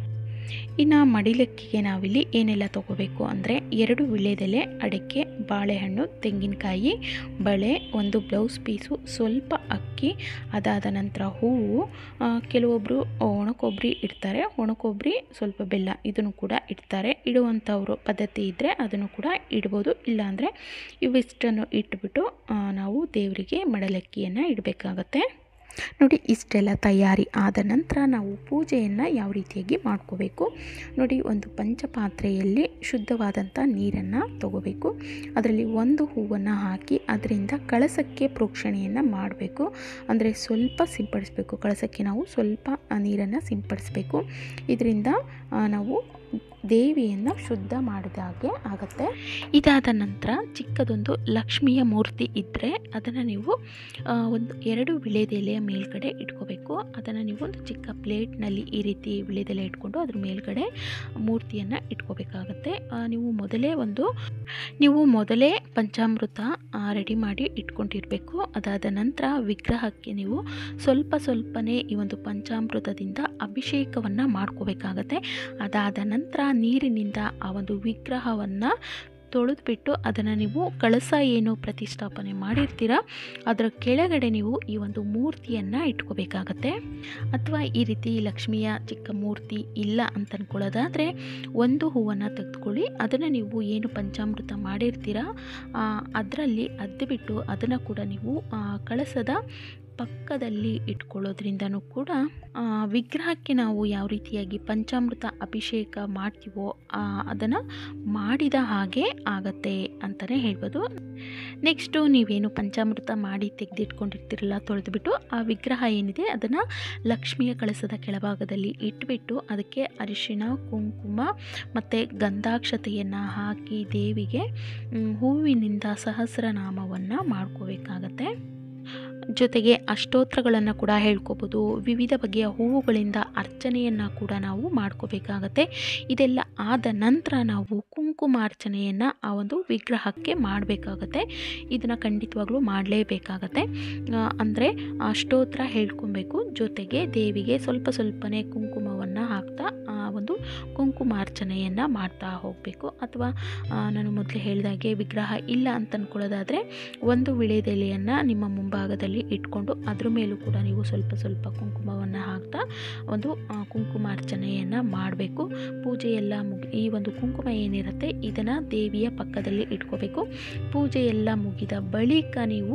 ಇನ್ನು ಮಡಿಲಕ್ಕಿಗೆ ನಾವಿಲ್ಲಿ ಏನೆಲ್ಲ ತೊಗೋಬೇಕು ಅಂದರೆ ಎರಡು ವಿಳ್ಯದೆಲೆ ಅಡಿಕೆ ಬಾಳೆಹಣ್ಣು ತೆಂಗಿನಕಾಯಿ ಬಳೆ ಒಂದು ಬ್ಲೌಸ್ ಪೀಸು ಸ್ವಲ್ಪ ಅಕ್ಕಿ ಅದಾದ ನಂತರ ಹೂವು ಕೆಲವೊಬ್ಬರು ಒಣಕೊಬ್ಬರಿ ಇಡ್ತಾರೆ ಒಣಕೊಬ್ಬರಿ ಸ್ವಲ್ಪ ಬೆಲ್ಲ ಇದನ್ನು ಕೂಡ ಇಡ್ತಾರೆ ಇಡುವಂಥವ್ರು ಪದ್ಧತಿ ಇದ್ದರೆ ಅದನ್ನು ಕೂಡ ಇಡ್ಬೋದು ಇಲ್ಲಾಂದರೆ ಇವಿಷ್ಟನ್ನು ಇಟ್ಬಿಟ್ಟು ನಾವು ದೇವರಿಗೆ ಮಡಲಕ್ಕಿಯನ್ನು ಇಡಬೇಕಾಗತ್ತೆ ನೋಡಿ ಇಷ್ಟೆಲ್ಲ ತಯಾರಿ ಆದ ನಂತರ ನಾವು ಪೂಜೆಯನ್ನು ಯಾವ ರೀತಿಯಾಗಿ ಮಾಡ್ಕೋಬೇಕು ನೋಡಿ ಒಂದು ಪಂಚಪಾತ್ರೆಯಲ್ಲಿ ಶುದ್ಧವಾದಂಥ ನೀರನ್ನು ತಗೋಬೇಕು ಅದರಲ್ಲಿ ಒಂದು ಹೂವನ್ನು ಹಾಕಿ ಅದರಿಂದ ಕಳಸಕ್ಕೆ ಪ್ರೋಕ್ಷಣೆಯನ್ನು ಮಾಡಬೇಕು ಅಂದರೆ ಸ್ವಲ್ಪ ಸಿಂಪಡಿಸಬೇಕು ಕಳಸಕ್ಕೆ ನಾವು ಸ್ವಲ್ಪ ನೀರನ್ನು ಸಿಂಪಡಿಸಬೇಕು ಇದರಿಂದ ನಾವು ದೇವಿಯನ್ನು ಶುದ್ಧ ಮಾಡಿದ ಹಾಗೆ ಆಗುತ್ತೆ ಇದಾದ ನಂತರ ಚಿಕ್ಕದೊಂದು ಲಕ್ಷ್ಮಿಯ ಮೂರ್ತಿ ಇದ್ದರೆ ಅದನ್ನು ನೀವು ಒಂದು ಎರಡು ವಿಳೆದೆಲೆಯ ಮೇಲ್ಗಡೆ ಇಟ್ಕೋಬೇಕು ಅದನ್ನು ನೀವು ಒಂದು ಚಿಕ್ಕ ಪ್ಲೇಟ್ನಲ್ಲಿ ಈ ರೀತಿ ವಿಳೆದೆಲೆ ಇಟ್ಕೊಂಡು ಅದ್ರ ಮೇಲ್ಗಡೆ ಮೂರ್ತಿಯನ್ನು ಇಟ್ಕೋಬೇಕಾಗತ್ತೆ ನೀವು ಮೊದಲೇ ಒಂದು ನೀವು ಮೊದಲೇ ಪಂಚಾಮೃತ ರೆಡಿ ಮಾಡಿ ಇಟ್ಕೊಂಡಿರಬೇಕು ಅದಾದ ನಂತರ ವಿಗ್ರಹಕ್ಕೆ ನೀವು ಸ್ವಲ್ಪ ಸ್ವಲ್ಪನೇ ಈ ಒಂದು ಪಂಚಾಮೃತದಿಂದ ಅಭಿಷೇಕವನ್ನು ಮಾಡ್ಕೋಬೇಕಾಗತ್ತೆ ಅದಾದ ನಂತರ ನೀರಿನಿಂದ ಆ ಒಂದು ವಿಗ್ರಹವನ್ನು ತೊಳೆದ್ಬಿಟ್ಟು ಅದನ್ನು ನೀವು ಕಳಸ ಏನು ಪ್ರತಿಷ್ಠಾಪನೆ ಮಾಡಿರ್ತೀರ ಅದರ ಕೆಳಗಡೆ ನೀವು ಈ ಒಂದು ಮೂರ್ತಿಯನ್ನು ಇಟ್ಕೋಬೇಕಾಗತ್ತೆ ಅಥವಾ ಈ ರೀತಿ ಲಕ್ಷ್ಮಿಯ ಚಿಕ್ಕ ಮೂರ್ತಿ ಇಲ್ಲ ಅಂತ ಅಂದ್ಕೊಳ್ಳೋದಾದರೆ ಒಂದು ಹೂವನ್ನು ತೆಗೆದುಕೊಳ್ಳಿ ಅದನ್ನು ನೀವು ಏನು ಪಂಚಾಮೃತ ಮಾಡಿರ್ತೀರ ಅದರಲ್ಲಿ ಅದ್ದಿಬಿಟ್ಟು ಅದನ್ನು ಕೂಡ ನೀವು ಕಳಸದ ಪಕ್ಕದಲ್ಲಿ ಇಟ್ಕೊಳ್ಳೋದ್ರಿಂದನೂ ಕೂಡ ವಿಗ್ರಹಕ್ಕೆ ನಾವು ಯಾವ ರೀತಿಯಾಗಿ ಪಂಚಾಮೃತ ಅಭಿಷೇಕ ಮಾಡ್ತೀವೋ ಅದನ್ನು ಮಾಡಿದ ಹಾಗೆ ಆಗತ್ತೆ ಅಂತಲೇ ಹೇಳ್ಬೋದು ನೆಕ್ಸ್ಟು ನೀವೇನು ಪಂಚಾಮೃತ ಮಾಡಿ ತೆಗೆದಿಟ್ಕೊಂಡಿರ್ತಿರಲ್ಲ ತೊಳೆದುಬಿಟ್ಟು ಆ ವಿಗ್ರಹ ಏನಿದೆ ಅದನ್ನು ಲಕ್ಷ್ಮಿಯ ಕಳಸದ ಕೆಳಭಾಗದಲ್ಲಿ ಇಟ್ಬಿಟ್ಟು ಅದಕ್ಕೆ ಅರಿಶಿಣ ಕುಂಕುಮ ಮತ್ತು ಗಂಧಾಕ್ಷತೆಯನ್ನು ಹಾಕಿ ದೇವಿಗೆ ಹೂವಿನಿಂದ ಸಹಸ್ರನಾಮವನ್ನು ಮಾಡ್ಕೋಬೇಕಾಗತ್ತೆ ಜೊತೆಗೆ ಅಷ್ಟೋತ್ರಗಳನ್ನು ಕೂಡ ಹೇಳ್ಕೊಬೋದು ವಿವಿಧ ಬಗೆಯ ಹೂವುಗಳಿಂದ ಅರ್ಚನೆಯನ್ನು ಕೂಡ ನಾವು ಮಾಡ್ಕೋಬೇಕಾಗತ್ತೆ ಇದೆಲ್ಲ ಆದ ನಂತರ ನಾವು ಕುಂಕುಮಾರ್ಚನೆಯನ್ನು ಆ ಒಂದು ವಿಗ್ರಹಕ್ಕೆ ಮಾಡಬೇಕಾಗತ್ತೆ ಇದನ್ನು ಖಂಡಿತವಾಗ್ಲೂ ಮಾಡಲೇಬೇಕಾಗತ್ತೆ ಅಂದರೆ ಅಷ್ಟೋತ್ರ ಹೇಳ್ಕೊಬೇಕು ಜೊತೆಗೆ ದೇವಿಗೆ ಸ್ವಲ್ಪ ಸ್ವಲ್ಪನೇ ಕುಂಕುಮವನ್ನು ಹಾಕ್ತಾ ಆ ಒಂದು ಕುಂಕುಮಾರ್ಚನೆಯನ್ನು ಮಾಡ್ತಾ ಹೋಗಬೇಕು ಅಥವಾ ನಾನು ಮೊದಲೇ ಹೇಳಿದಾಗೆ ವಿಗ್ರಹ ಇಲ್ಲ ಅಂತ ಅಂದ್ಕೊಳ್ಳೋದಾದರೆ ಒಂದು ವಿಳೆದೆಲೆಯನ್ನು ನಿಮ್ಮ ಮುಂಭಾಗದಲ್ಲಿ ಇಟ್ಕೊಂಡು ಅದ್ರ ಮೇಲೂ ಕೂಡ ನೀವು ಸ್ವಲ್ಪ ಸ್ವಲ್ಪ ಕುಂಕುಮವನ್ನು ಹಾಕ್ತಾ ಒಂದು ಕುಂಕುಮಾರ್ಚನೆಯನ್ನು ಮಾಡಬೇಕು ಪೂಜೆ ಎಲ್ಲ ಮುಗಿ ಈ ಒಂದು ಕುಂಕುಮ ಏನಿರುತ್ತೆ ಇದನ್ನು ದೇವಿಯ ಪಕ್ಕದಲ್ಲಿ ಇಟ್ಕೋಬೇಕು ಪೂಜೆ ಎಲ್ಲ ಮುಗಿದ ಬಳಿಕ ನೀವು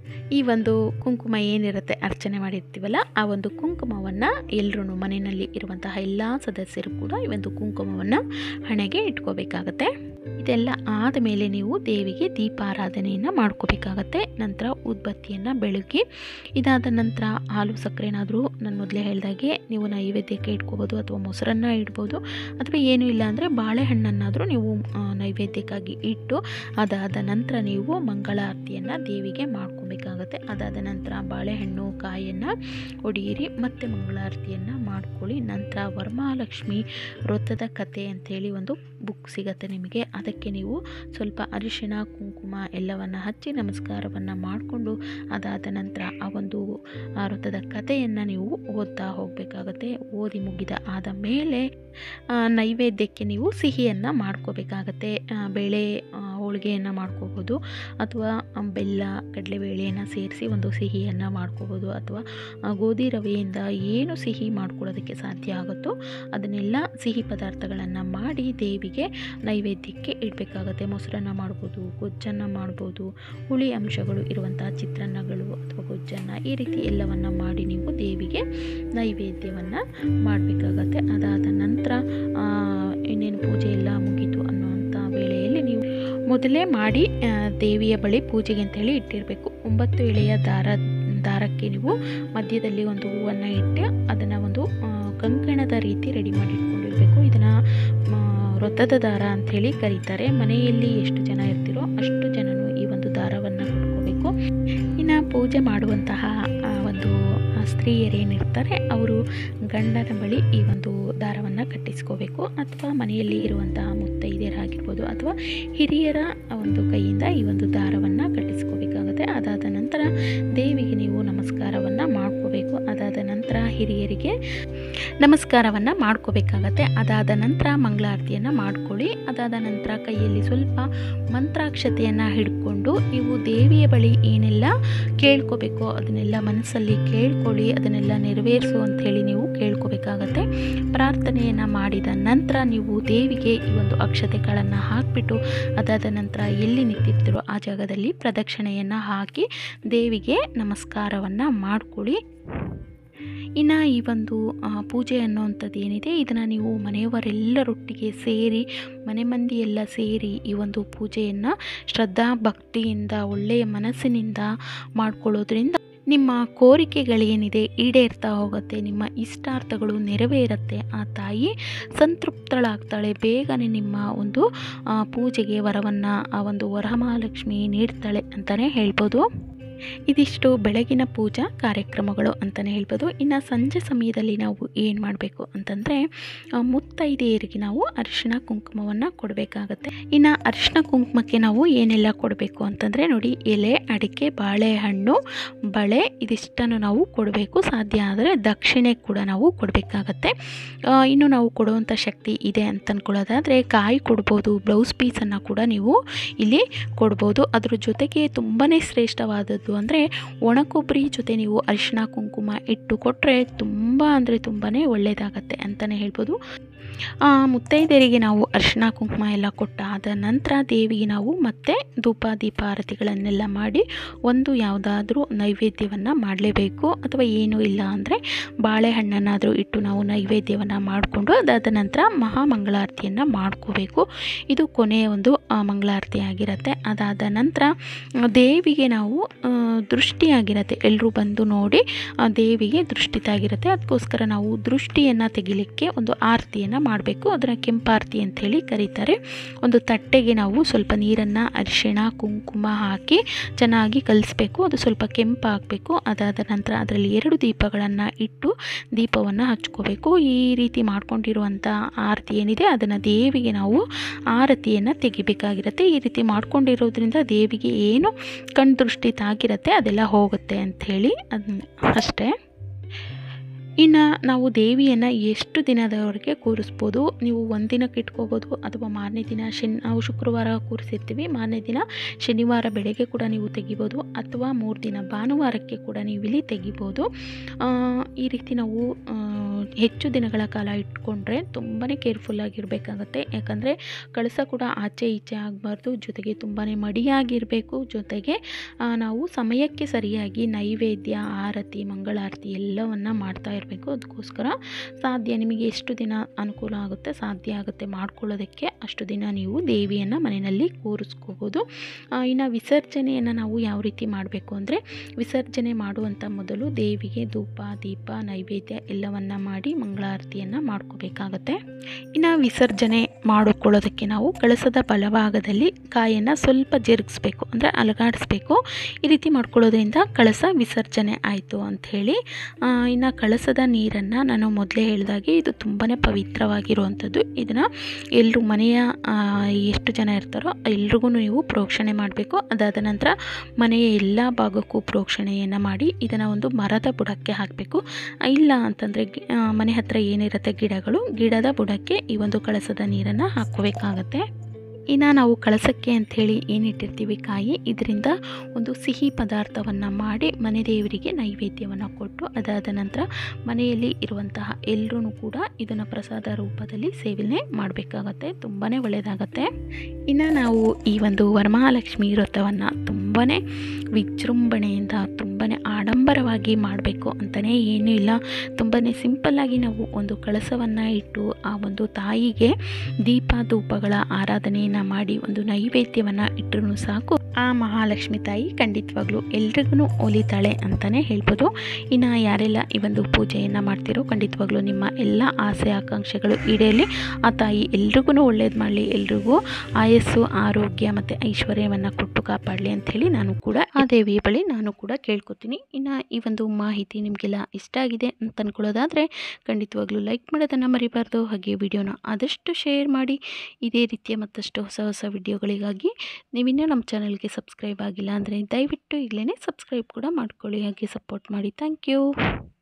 ಈ ಒಂದು ಕುಂಕುಮ ಏನಿರುತ್ತೆ ಅರ್ಚನೆ ಮಾಡಿರ್ತೀವಲ್ಲ ಆ ಒಂದು ಕುಂಕುಮವನ್ನು ಎಲ್ಲರೂ ಮನೆಯಲ್ಲಿ ಇರುವಂತಹ ಎಲ್ಲ ಸದಸ್ಯರು ಕೂಡ ಈ ಒಂದು ಕುಂಕುಮವನ್ನು ಹಣೆಗೆ ಇಟ್ಕೋಬೇಕಾಗತ್ತೆ ಇದೆಲ್ಲ ಆದ ಮೇಲೆ ನೀವು ದೇವಿಗೆ ದೀಪಾರಾಧನೆಯನ್ನು ಮಾಡ್ಕೋಬೇಕಾಗತ್ತೆ ನಂತರ ಉದ್ಬತ್ತಿಯನ್ನು ಬೆಳಗಿ ಇದಾದ ನಂತರ ಹಾಲು ಸಕ್ಕರೆ ಏನಾದರೂ ನಾನು ಮೊದಲೇ ಹೇಳಿದಾಗೆ ನೀವು ನೈವೇದ್ಯಕ್ಕೆ ಇಟ್ಕೋಬೋದು ಅಥವಾ ಮೊಸರನ್ನು ಇಡ್ಬೋದು ಅಥವಾ ಏನೂ ಇಲ್ಲ ಅಂದರೆ ಬಾಳೆಹಣ್ಣನ್ನಾದರೂ ನೀವು ನೈವೇದ್ಯಕ್ಕಾಗಿ ಇಟ್ಟು ಅದಾದ ನಂತರ ನೀವು ಮಂಗಳಾರತಿಯನ್ನು ದೇವಿಗೆ ಮಾಡ್ಕೊಬೇಕಾಗತ್ತೆ ಅದಾದ ನಂತರ ಬಾಳೆಹಣ್ಣು ಕಾಯನ್ನು ಒಡೆಯಿರಿ ಮತ್ತು ಮಂಗಳಾರತಿಯನ್ನು ಮಾಡ್ಕೊಳ್ಳಿ ನಂತರ ವರಮಹಾಲಕ್ಷ್ಮಿ ವ್ರತದ ಕತೆ ಅಂಥೇಳಿ ಒಂದು ಬುಕ್ ಸಿಗತ್ತೆ ನಿಮಗೆ ಅದಕ್ಕೆ ನೀವು ಸ್ವಲ್ಪ ಅರಿಶಿಣ ಕುಂಕುಮ ಎಲ್ಲವನ್ನು ಹಚ್ಚಿ ನಮಸ್ಕಾರವನ್ನು ಮಾಡಿಕೊಂಡು ಅದಾದ ನಂತರ ಆ ಒಂದು ಆ ವ್ರತದ ಕಥೆಯನ್ನು ನೀವು ಓದ್ತಾ ಹೋಗಬೇಕಾಗತ್ತೆ ಓದಿ ಮುಗಿದ ಆದ ಮೇಲೆ ನೈವೇದ್ಯಕ್ಕೆ ನೀವು ಸಿಹಿಯನ್ನು ಮಾಡ್ಕೋಬೇಕಾಗತ್ತೆ ಬೇಳೆ ಹೋಳಿಗೆಯನ್ನು ಮಾಡ್ಕೋಬೋದು ಅಥವಾ ಬೆಲ್ಲ ಕಡಲೆಬೇಳೆಯನ್ನು ಸೇರಿಸಿ ಒಂದು ಸಿಹಿಯನ್ನು ಮಾಡ್ಕೋಬೋದು ಅಥವಾ ಗೋಧಿ ರವೆಯಿಂದ ಏನು ಸಿಹಿ ಮಾಡ್ಕೊಳ್ಳೋದಕ್ಕೆ ಸಾಧ್ಯ ಆಗುತ್ತೋ ಅದನ್ನೆಲ್ಲ ಸಿಹಿ ಪದಾರ್ಥಗಳನ್ನು ಮಾಡಿ ದೇವಿಗೆ ನೈವೇದ್ಯಕ್ಕೆ ಇಡಬೇಕಾಗತ್ತೆ ಮೊಸರನ್ನ ಮಾಡ್ಬೋದು ಗೊಜ್ಜನ್ನು ಮಾಡ್ಬೋದು ಹುಳಿ ಅಂಶಗಳು ಇರುವಂತಹ ಚಿತ್ರಾನ್ನಗಳು ಅಥವಾ ಗೊಜ್ಜನ್ನು ಈ ರೀತಿ ಎಲ್ಲವನ್ನು ಮಾಡಿ ನೀವು ದೇವಿಗೆ ನೈವೇದ್ಯವನ್ನು ಮಾಡಬೇಕಾಗತ್ತೆ ಅದಾದ ನಂತರ ಇನ್ನೇನು ಪೂಜೆ ಎಲ್ಲ ಮುಗೀತು ಅನ್ನುವಂಥ ವೇಳೆಯಲ್ಲಿ ನೀವು ಮೊದಲೇ ಮಾಡಿ ದೇವಿಯ ಬಳಿ ಪೂಜೆಗೆ ಅಂತೇಳಿ ಇಟ್ಟಿರಬೇಕು ಒಂಬತ್ತು ಎಳೆಯ ದಾರ ದಾರಕ್ಕೆ ನೀವು ಮಧ್ಯದಲ್ಲಿ ಒಂದು ಹೂವನ್ನು ಇಟ್ಟು ಅದನ್ನು ಒಂದು ಕಂಕಣದ ರೀತಿ ರೆಡಿ ಮಾಡಿ ಇಟ್ಕೊಂಡಿರಬೇಕು ಇದನ್ನು ವೃತ್ತದ ದಾರ ಅಂಥೇಳಿ ಕರೀತಾರೆ ಮನೆಯಲ್ಲಿ ಎಷ್ಟು ಜನ ಇರ್ತೀರೋ ಅಷ್ಟು ಜನನು ಈ ಒಂದು ದಾರವನ್ನು ಕಟ್ಕೋಬೇಕು ಇನ್ನು ಪೂಜೆ ಮಾಡುವಂತಹ ಆ, ಒಂದು ಆ, ಸ್ತ್ರೀಯರೇನಿರ್ತಾರೆ ಅವರು ಗಂಡನ ಬಳಿ ಈ ಒಂದು ದಾರವನ್ನು ಕಟ್ಟಿಸ್ಕೋಬೇಕು ಅಥವಾ ಮನೆಯಲ್ಲಿ ಇರುವಂತಹ ಮುತ್ತೈದೆಯರಾಗಿರ್ಬೋದು ಅಥವಾ ಹಿರಿಯರ ಒಂದು ಕೈಯಿಂದ ಈ ಒಂದು ದಾರವನ್ನು ಕಟ್ಟಿಸ್ಕೋಬೇಕಾಗುತ್ತೆ ಅದಾದ ನಂತರ ದೇವಿಗೆ ನೀವು ನಮಸ್ಕಾರವನ್ನು ಮಾಡ್ಕೋಬೇಕು ಅದಾದ ನಂತರ ಹಿರಿಯರಿಗೆ ನಮಸ್ಕಾರವನ್ನು ಮಾಡ್ಕೋಬೇಕಾಗತ್ತೆ ಅದಾದ ನಂತರ ಮಂಗಳಾರತಿಯನ್ನು ಮಾಡ್ಕೊಳ್ಳಿ ಅದಾದ ನಂತರ ಕೈಯಲ್ಲಿ ಸ್ವಲ್ಪ ಮಂತ್ರಾಕ್ಷತೆಯನ್ನು ಹಿಡ್ಕೊಂಡು ನೀವು ದೇವಿಯ ಬಳಿ ಏನೆಲ್ಲ ಕೇಳ್ಕೋಬೇಕು ಅದನ್ನೆಲ್ಲ ಮನಸ್ಸಲ್ಲಿ ಕೇಳ್ಕೊಳ್ಳಿ ಅದನ್ನೆಲ್ಲ ನೆರವೇರಿಸು ಅಂಥೇಳಿ ನೀವು ಕೇಳ್ಕೋಬೇಕಾಗತ್ತೆ ಪ್ರಾರ್ಥನೆಯನ್ನು ಮಾಡಿದ ನಂತರ ನೀವು ದೇವಿಗೆ ಈ ಒಂದು ಅಕ್ಷತೆಗಳನ್ನು ಹಾಕಿಬಿಟ್ಟು ಅದಾದ ನಂತರ ಎಲ್ಲಿ ನಿಂತಿರ್ತೀರೋ ಆ ಜಾಗದಲ್ಲಿ ಪ್ರದಕ್ಷಿಣೆಯನ್ನು ಹಾಕಿ ದೇವಿಗೆ ನಮಸ್ಕಾರವನ್ನು ಮಾಡ್ಕೊಳ್ಳಿ ಇನ್ನು ಈ ಒಂದು ಆ, ಪೂಜೆ ಅನ್ನುವಂಥದ್ದು ಏನಿದೆ ಇದನ್ನು ನೀವು ಮನೆಯವರೆಲ್ಲರೊಟ್ಟಿಗೆ ಸೇರಿ ಮನೆ ಮಂದಿ ಎಲ್ಲ ಸೇರಿ ಈ ಒಂದು ಪೂಜೆಯನ್ನು ಶ್ರದ್ಧಾ ಭಕ್ತಿಯಿಂದ ಒಳ್ಳೆಯ ಮನಸ್ಸಿನಿಂದ ಮಾಡ್ಕೊಳ್ಳೋದ್ರಿಂದ ನಿಮ್ಮ ಕೋರಿಕೆಗಳೇನಿದೆ ಈಡೇರ್ತಾ ಹೋಗುತ್ತೆ ನಿಮ್ಮ ಇಷ್ಟಾರ್ಥಗಳು ನೆರವೇರುತ್ತೆ ಆ ತಾಯಿ ಸಂತೃಪ್ತಳಾಗ್ತಾಳೆ ಬೇಗನೆ ನಿಮ್ಮ ಒಂದು ಆ, ಪೂಜೆಗೆ ವರವನ್ನು ಆ ಒಂದು ವರಮಹಾಲಕ್ಷ್ಮಿ ನೀಡ್ತಾಳೆ ಅಂತಲೇ ಹೇಳ್ಬೋದು ಇದಿಷ್ಟು ಬೆಳಗಿನ ಪೂಜಾ ಕಾರ್ಯಕ್ರಮಗಳು ಅಂತಲೇ ಹೇಳ್ಬೋದು ಇನ್ನು ಸಂಜೆ ಸಮಯದಲ್ಲಿ ನಾವು ಏನು ಮಾಡಬೇಕು ಅಂತಂದರೆ ಮುತ್ತೈದೆಯರಿಗೆ ನಾವು ಅರಿಶಿಣ ಕುಂಕುಮವನ್ನು ಕೊಡಬೇಕಾಗತ್ತೆ ಇನ್ನು ಅರಿಶಿಣ ಕುಂಕುಮಕ್ಕೆ ನಾವು ಏನೆಲ್ಲ ಕೊಡಬೇಕು ಅಂತಂದರೆ ನೋಡಿ ಎಲೆ ಅಡಿಕೆ ಬಾಳೆಹಣ್ಣು ಬಳೆ ಇದಿಷ್ಟನ್ನು ನಾವು ಕೊಡಬೇಕು ಸಾಧ್ಯ ಆದರೆ ದಕ್ಷಿಣೆ ಕೂಡ ನಾವು ಕೊಡಬೇಕಾಗತ್ತೆ ಆ, ಇನ್ನು ನಾವು ಕೊಡುವಂಥ ಶಕ್ತಿ ಇದೆ ಅಂತ ಅಂದ್ಕೊಳ್ಳೋದಾದರೆ ಕಾಯಿ ಕೊಡ್ಬೋದು ಬ್ಲೌಸ್ ಪೀಸನ್ನು ಕೂಡ ನೀವು ಇಲ್ಲಿ ಕೊಡ್ಬೋದು ಅದ್ರ ಜೊತೆಗೆ ತುಂಬಾ ಶ್ರೇಷ್ಠವಾದದ್ದು ಅಂದರೆ ಒಣಕೊಬ್ಬರಿ ಜೊತೆ ನೀವು ಅರಿಶಿಣ ಕುಂಕುಮ ಇಟ್ಟು ಕೊಟ್ಟರೆ ತುಂಬ ಅಂದರೆ ತುಂಬಾ ಒಳ್ಳೆಯದಾಗತ್ತೆ ಅಂತಲೇ ಹೇಳ್ಬೋದು ಆ, ಮುತ್ತೈದೆಯರಿಗೆ ನಾವು ಅರಿಶಿಣ ಕುಂಕುಮ ಎಲ್ಲ ಕೊಟ್ಟಾದ ನಂತರ ದೇವಿಗೆ ನಾವು ಮತ್ತೆ ಧೂಪ ದೀಪ ಆರತಿಗಳನ್ನೆಲ್ಲ ಮಾಡಿ ಒಂದು ಯಾವುದಾದ್ರೂ ನೈವೇದ್ಯವನ್ನು ಮಾಡಲೇಬೇಕು ಅಥವಾ ಏನೂ ಇಲ್ಲ ಅಂದರೆ ಬಾಳೆಹಣ್ಣನ್ನಾದರೂ ಇಟ್ಟು ನಾವು ನೈವೇದ್ಯವನ್ನು ಮಾಡಿಕೊಂಡು ಅದಾದ ನಂತರ ಮಹಾಮಂಗಳಾರತಿಯನ್ನು ಮಾಡ್ಕೋಬೇಕು ಇದು ಕೊನೆಯ ಒಂದು ಆ, ಮಂಗಳಾರತಿ ಆಗಿರುತ್ತೆ ಅದಾದ ನಂತರ ಆ, ದೇವಿಗೆ ನಾವು ಆ, ದೃಷ್ಟಿಯಾಗಿರುತ್ತೆ ಎಲ್ಲರೂ ಬಂದು ನೋಡಿ ಆ, ದೇವಿಗೆ ದೃಷ್ಟಿ ತಾಗಿರುತ್ತೆ ಅದಕ್ಕೋಸ್ಕರ ನಾವು ದೃಷ್ಟಿಯನ್ನು ತೆಗಿಲಿಕ್ಕೆ ಒಂದು ಆರತಿಯನ್ನು ಮಾಡಬೇಕು ಅದನ್ನು ಕೆಂಪಾರತಿ ಅಂಥೇಳಿ ಕರೀತಾರೆ ಒಂದು ತಟ್ಟೆಗೆ ನಾವು ಸ್ವಲ್ಪ ನೀರನ್ನು ಅರಿಶಿಣ ಕುಂಕುಮ ಹಾಕಿ ಚೆನ್ನಾಗಿ ಕಲಿಸ್ಬೇಕು ಅದು ಸ್ವಲ್ಪ ಕೆಂಪಾಗಬೇಕು ಅದಾದ ನಂತರ ಅದರಲ್ಲಿ ಎರಡು ದೀಪಗಳನ್ನು ಇಟ್ಟು ದೀಪವನ್ನು ಹಚ್ಕೋಬೇಕು ಈ ರೀತಿ ಮಾಡ್ಕೊಂಡಿರುವಂಥ ಆರತಿ ಏನಿದೆ ಅದನ್ನು ದೇವಿಗೆ ನಾವು ಆರತಿಯನ್ನು ತೆಗಿಬೇಕಾಗಿರುತ್ತೆ ಈ ರೀತಿ ಮಾಡ್ಕೊಂಡಿರೋದ್ರಿಂದ ದೇವಿಗೆ ಏನು ಕಣ್ಣು ದೃಷ್ಟಿ ತಾಗಿರುತ್ತೆ ಅದೆಲ್ಲ ಹೋಗುತ್ತೆ ಅಂಥೇಳಿ ಅದನ್ನ ಅಷ್ಟೇ ಇನ್ನು ನಾವು ದೇವಿಯನ್ನು ಎಷ್ಟು ದಿನದವರೆಗೆ ಕೂರಿಸ್ಬೋದು ನೀವು ಒಂದಿನಕ್ಕೆ ಇಟ್ಕೋಬೋದು ಅಥವಾ ಮಾರನೇ ದಿನ ಶನಿ ನಾವು ಶುಕ್ರವಾರ ಕೂರಿಸಿರ್ತೀವಿ ಮಾರನೇ ದಿನ ಶನಿವಾರ ಬೆಳಗ್ಗೆ ಕೂಡ ನೀವು ತೆಗಿಬೋದು ಅಥವಾ ಮೂರು ದಿನ ಭಾನುವಾರಕ್ಕೆ ಕೂಡ ನೀವು ಇಲ್ಲಿ ತೆಗಿಬೋದು ಆ, ಈ ರೀತಿ ನಾವು ಆ, ಹೆಚ್ಚು ದಿನಗಳ ಕಾಲ ಇಟ್ಕೊಂಡ್ರೆ ತುಂಬಾ ಕೇರ್ಫುಲ್ಲಾಗಿರಬೇಕಾಗತ್ತೆ ಯಾಕಂದರೆ ಕಳಸ ಕೂಡ ಆಚೆ ಈಚೆ ಆಗಬಾರ್ದು ಜೊತೆಗೆ ತುಂಬಾ ಮಡಿಯಾಗಿರಬೇಕು ಜೊತೆಗೆ ಆ, ನಾವು ಸಮಯಕ್ಕೆ ಸರಿಯಾಗಿ ನೈವೇದ್ಯ ಆರತಿ ಮಂಗಳಾರತಿ ಎಲ್ಲವನ್ನು ಮಾಡ್ತಾ ಇರಬೇಕು ಅದಕ್ಕೋಸ್ಕರ ಸಾಧ್ಯ ನಿಮಗೆ ಎಷ್ಟು ದಿನ ಅನುಕೂಲ ಆಗುತ್ತೆ ಸಾಧ್ಯ ಆಗುತ್ತೆ ಮಾಡ್ಕೊಳ್ಳೋದಕ್ಕೆ ಅಷ್ಟು ದಿನ ನೀವು ದೇವಿಯನ್ನು ಮನೆಯಲ್ಲಿ ಕೂರಿಸ್ಕೋಬೋದು ಇನ್ನು ವಿಸರ್ಜನೆಯನ್ನು ನಾವು ಯಾವ ರೀತಿ ಮಾಡಬೇಕು ಅಂದರೆ ವಿಸರ್ಜನೆ ಮಾಡುವಂಥ ಮೊದಲು ದೇವಿಗೆ ಧೂಪ ದೀಪ ನೈವೇದ್ಯ ಎಲ್ಲವನ್ನು ಮಾಡಿ ಮಂಗಳಾರತಿಯನ್ನು ಮಾಡ್ಕೋಬೇಕಾಗತ್ತೆ ಇನ್ನು ವಿಸರ್ಜನೆ ಮಾಡಿಕೊಳ್ಳೋದಕ್ಕೆ ನಾವು ಕಳಸದ ಬಲಭಾಗದಲ್ಲಿ ಕಾಯನ್ನು ಸ್ವಲ್ಪ ಜರುಗಿಸ್ಬೇಕು ಅಂದರೆ ಅಲಗಾಡಿಸ್ಬೇಕು ಈ ರೀತಿ ಮಾಡ್ಕೊಳ್ಳೋದ್ರಿಂದ ಕಳಸ ವಿಸರ್ಜನೆ ಆಯಿತು ಅಂಥೇಳಿ ಇನ್ನು ಕಳಸದ ನೀರನ್ನು ನಾನು ಮೊದಲೇ ಹೇಳಿದಾಗೆ ಇದು ತುಂಬಾ ಪವಿತ್ರವಾಗಿರುವಂಥದ್ದು ಇದನ್ನು ಎಲ್ಲರೂ ಮನೆಯ ಆ, ಎಷ್ಟು ಜನ ಇರ್ತಾರೋ ಎಲ್ರಿಗೂ ನೀವು ಪ್ರೋಕ್ಷಣೆ ಮಾಡಬೇಕು ಅದಾದ ನಂತರ ಮನೆಯ ಎಲ್ಲ ಭಾಗಕ್ಕೂ ಪ್ರೋಕ್ಷಣೆಯನ್ನು ಮಾಡಿ ಇದನ್ನು ಒಂದು ಮರದ ಬುಡಕ್ಕೆ ಹಾಕಬೇಕು ಇಲ್ಲ ಅಂತಂದರೆ ಮನೆ ಹತ್ರ ಏನಿರುತ್ತೆ ಗಿಡಗಳು ಗಿಡದ ಬುಡಕ್ಕೆ ಈ ಒಂದು ಕಳಸದ ನೀರನ್ನು ಹಾಕ್ಕೋಬೇಕಾಗತ್ತೆ ಇನ್ನು ನಾವು ಕಳಸಕ್ಕೆ ಅಂಥೇಳಿ ಏನಿಟ್ಟಿರ್ತೀವಿ ಕಾಯಿ ಇದರಿಂದ ಒಂದು ಸಿಹಿ ಪದಾರ್ಥವನ್ನು ಮಾಡಿ ಮನೆ ದೇವರಿಗೆ ನೈವೇದ್ಯವನ್ನು ಕೊಟ್ಟು ಅದಾದ ನಂತರ ಮನೆಯಲ್ಲಿ ಇರುವಂತಹ ಎಲ್ಲರೂ ಕೂಡ ಇದನ್ನು ಪ್ರಸಾದ ರೂಪದಲ್ಲಿ ಸೇವನೆ ಮಾಡಬೇಕಾಗತ್ತೆ ತುಂಬಾ ಒಳ್ಳೆಯದಾಗತ್ತೆ ಇನ್ನು ನಾವು ಈ ಒಂದು ವರಮಹಾಲಕ್ಷ್ಮಿ ವ್ರತವನ್ನು ತುಂಬಾ ವಿಜೃಂಭಣೆಯಿಂದ ತುಂಬಾ ಆಡಂಬರವಾಗಿ ಮಾಡಬೇಕು ಅಂತಲೇ ಏನೂ ಇಲ್ಲ ತುಂಬಾ ಸಿಂಪಲ್ಲಾಗಿ ನಾವು ಒಂದು ಕಳಸವನ್ನು ಇಟ್ಟು ಆ ಒಂದು ತಾಯಿಗೆ ದೀಪ ಧೂಪಗಳ ಆರಾಧನೆಯನ್ನು ಮಾಡಿ ಒಂದು ನೈವೇದ್ಯವನ್ನು ಇಟ್ಟರೂ ಸಾಕು ಆ ಮಹಾಲಕ್ಷ್ಮಿ ತಾಯಿ ಖಂಡಿತವಾಗ್ಲೂ ಎಲ್ರಿಗೂ ಒಲಿತಾಳೆ ಅಂತಲೇ ಹೇಳ್ಬೋದು ಇನ್ನು ಯಾರೆಲ್ಲ ಈ ಒಂದು ಪೂಜೆಯನ್ನು ಮಾಡ್ತಿರೋ ಖಂಡಿತವಾಗ್ಲೂ ನಿಮ್ಮ ಎಲ್ಲ ಆಸೆ ಆಕಾಂಕ್ಷೆಗಳು ಈಡೇರಲಿ ಆ ತಾಯಿ ಎಲ್ರಿಗೂ ಒಳ್ಳೇದು ಮಾಡಲಿ ಎಲ್ರಿಗೂ ಆಯಸ್ಸು ಆರೋಗ್ಯ ಮತ್ತು ಐಶ್ವರ್ಯವನ್ನು ಕೊಟ್ಟು ಕಾಪಾಡಲಿ ಅಂಥೇಳಿ ನಾನು ಕೂಡ ಆ ದೇವಿಯ ಬಳಿ ನಾನು ಕೂಡ ಕೇಳ್ಕೊತೀನಿ ಇನ್ನು ಈ ಒಂದು ಮಾಹಿತಿ ನಿಮಗೆಲ್ಲ ಇಷ್ಟ ಆಗಿದೆ ಅಂತ ಅಂದ್ಕೊಳ್ಳೋದಾದರೆ ಖಂಡಿತವಾಗ್ಲೂ ಲೈಕ್ ಮಾಡೋದನ್ನು ಮರಿಬಾರ್ದು ಹಾಗೆ ವಿಡಿಯೋನ ಆದಷ್ಟು ಶೇರ್ ಮಾಡಿ ಇದೇ ರೀತಿಯ ಮತ್ತಷ್ಟು ಹೊಸ ಹೊಸ ವಿಡಿಯೋಗಳಿಗಾಗಿ ನೀವಿನ್ನೂ ನಮ್ಮ ಚಾನಲ್ಗೆ ಸಬ್ಸ್ಕ್ರೈಬ್ ಆಗಿಲ್ಲ ಅಂದರೆ ದಯವಿಟ್ಟು ಈಗಲೇ ಸಬ್ಸ್ಕ್ರೈಬ್ ಕೂಡ ಮಾಡ್ಕೊಳ್ಳಿ ಹಾಗೆ ಸಪೋರ್ಟ್ ಮಾಡಿ ಥ್ಯಾಂಕ್ ಯು